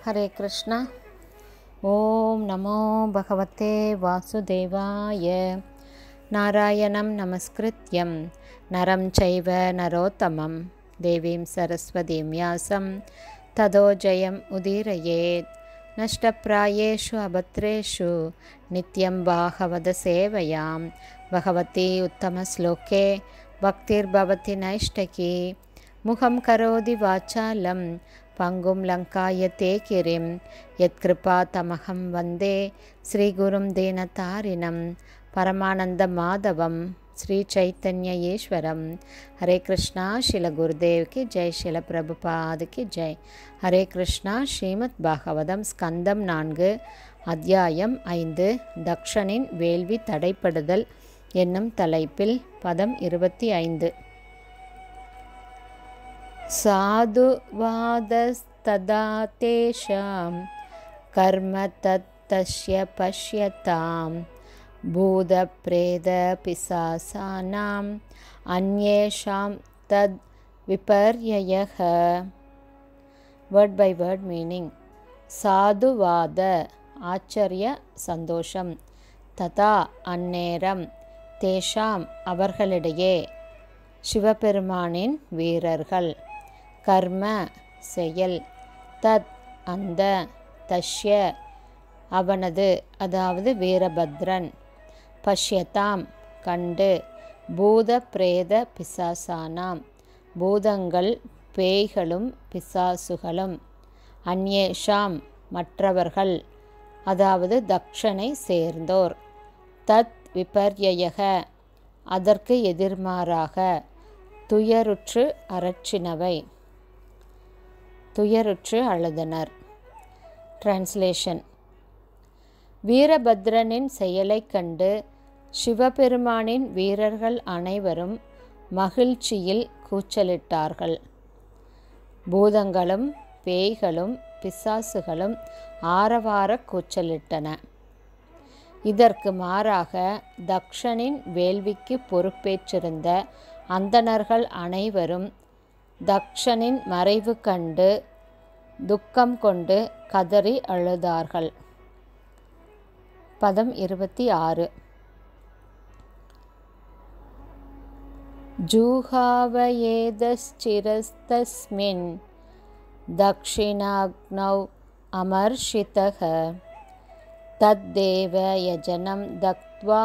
हरे कृष्ण ॐ नमो भगवते वासुदेवाय नारायणं नमस्कृत्यं नरं चैव नरोत्तमं देवीं सरस्वतीं व्यासं ततो जयम् उदीरयेत् नष्टप्रायेषु अभद्रेषु नित्यं भागवतसेवयां भगवती उत्तमश्लोके भक्तिर्भवति नैष्टकी मुखं करोति वाचालं पङ्गुं लङ्कायते गिरिं यत्कृपातमहं वन्दे श्रीगुरुं दीनतारिणं परमानन्दमाधवं श्रीचैतन्य ईश्वरं हरे कृष्णा शिल गुरुदेव की जय शिल பிரபுபாத் की ஜெய் ஹரே கிருஷ்ணா ஸ்ரீமத் பாகவதம் ஸ்கந்தம் நான்கு அத்தியாயம் ஐந்து தக்ஷனின் வேள்வி தடைப்படுதல் என்னும் தலைப்பில் பதம் இருபத்தி ஐந்து साधुवादस्तदा तेषां कर्म तत्तस्य पश्यतां भूतप्रेतपिशासानाम् अन्येषां तद् विपर्ययः வேர்ட் பை வேர்ட் மீனிங் சாதுவாத ஆச்சரிய சந்தோஷம் ததா அந்நேரம் தேஷாம் அவர்களிடையே சிவபெருமானின் வீரர்கள் கர்ம செயல் தத் அந்த தஷ்ய அவனது அதாவது வீரபத்ரன் பஷ்யதாம் கண்டு பூத பிரேத பிசாசானாம் பூதங்கள் பேய்களும் பிசாசுகளும் அந்நேஷாம் மற்றவர்கள் அதாவது தக்ஷனை சேர்ந்தோர் தத் விபர்யக அதற்கு எதிர்மாறாக துயருற்று அரற்றினவை துயருற்று அழுதனர் டிரான்ஸ்லேஷன் வீரபத்ரனின் செயலைக் கண்டு சிவபெருமானின் வீரர்கள் அனைவரும் மகிழ்ச்சியில் கூச்சலிட்டார்கள் பூதங்களும் பேய்களும் பிசாசுகளும் ஆரவார கூச்சலிட்டன இதற்கு மாறாக தக்ஷனின் வேள்விக்கு பொறுப்பேற்றிருந்த அந்தணர்கள் அனைவரும் தக்ஷனின் மறைவு கண்டு துக்கம் கொண்டு கதறி அழுதார்கள் பதம் இருபத்தி ஆறு ஜூஹாவயேதஸ்சிரஸ்தஸ்மின் दक्षिणाग्नौ अमर्षितः तद्देव यजनं दत्त्वा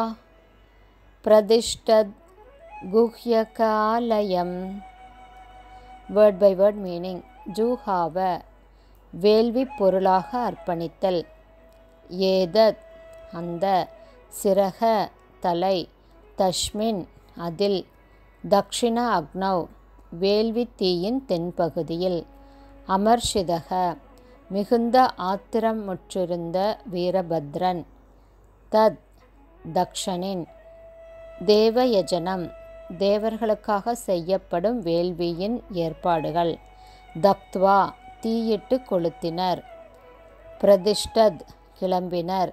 பிரதிஷ்டத்குஹ்யகாலயம் வேர்ட் பை வேர்ட் மீனிங் ஜூஹாவ வேள்வி பொருளாக அர்ப்பணித்தல் ஏதத் அந்த சிரக தலை தஷ்மின் அதில் தக்ஷிண அக்னவ் வேள்வி தீயின் தென்பகுதியில் அமர்ஷிதக மிகுந்த ஆத்திரம் முற்றிருந்த வீரபத்ரன் தத் தக்ஷனின் தேவயஜனம் தேவர்களுக்காக செய்யப்படும் வேள்வியின் ஏற்பாடுகள் தக்த்வா தீயிட்டு கொளுத்தினர் பிரதிஷ்டத் கிளம்பினர்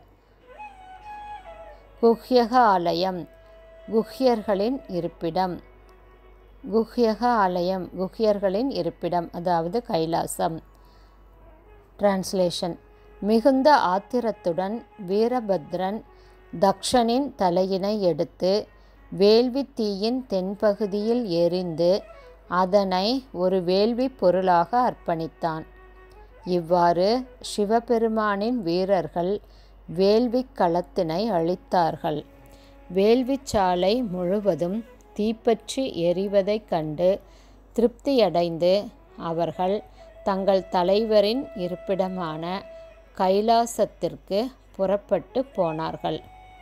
குஹ்யக ஆலயம் குஹ்யர்களின் இருப்பிடம் குஹ்யக ஆலயம் குஹ்யர்களின் இருப்பிடம் அதாவது கைலாசம் டிரான்ஸ்லேஷன் மிகுந்த ஆத்திரத்துடன் வீரபத்ரன் தக்ஷனின் தலையினை எடுத்து வேள்வி தீயின் தென்பகுதியில் எரிந்து அதனை ஒரு வேள்வி பொருளாக அர்ப்பணித்தான் இவ்வாறு சிவபெருமானின் வீரர்கள் வேள்வி களத்தினை அழித்தார்கள் வேள்விச்சாலை முழுவதும் தீப்பற்றி எரிவதைக் கண்டு திருப்தியடைந்து அவர்கள் தங்கள் தலைவரின் இருப்பிடமான கைலாசத்திற்கு புறப்பட்டு போனார்கள்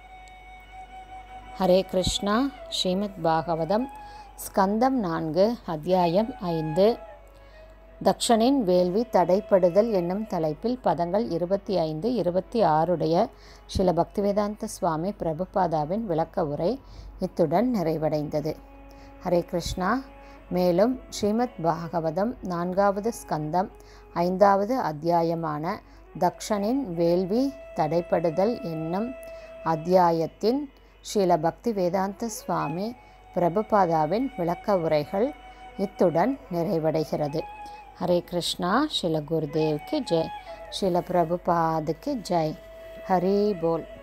ஹரே கிருஷ்ணா ஸ்ரீமத் பாகவதம் ஸ்கந்தம் நான்கு அத்தியாயம் ஐந்து தக்ஷனின் வேள்வி தடைப்படுதல் என்னும் தலைப்பில் பதங்கள் இருபத்தி ஐந்து இருபத்தி ஆறுடைய ஸ்ரீல பக்திவேதாந்த சுவாமி பிரபுபாதாவின் விளக்க உரை இத்துடன் நிறைவடைந்தது ஹரே கிருஷ்ணா மேலும் ஸ்ரீமத் பாகவதம் நான்காவது ஸ்கந்தம் ஐந்தாவது அத்தியாயமான தக்ஷனின் வேள்வி தடைப்படுதல் என்னும் அத்தியாயத்தின் ஸ்ரீல பக்தி வேதாந்த சுவாமி பிரபுபாதாவின் விளக்க உரைகள் இத்துடன் நிறைவடைகிறது ஹரே கிருஷ்ணா ஸ்ரீல குருதேவ்க்கு ஜெய் ஸ்ரீல பிரபுபாதுக்கு ஜெய் ஹரி போல்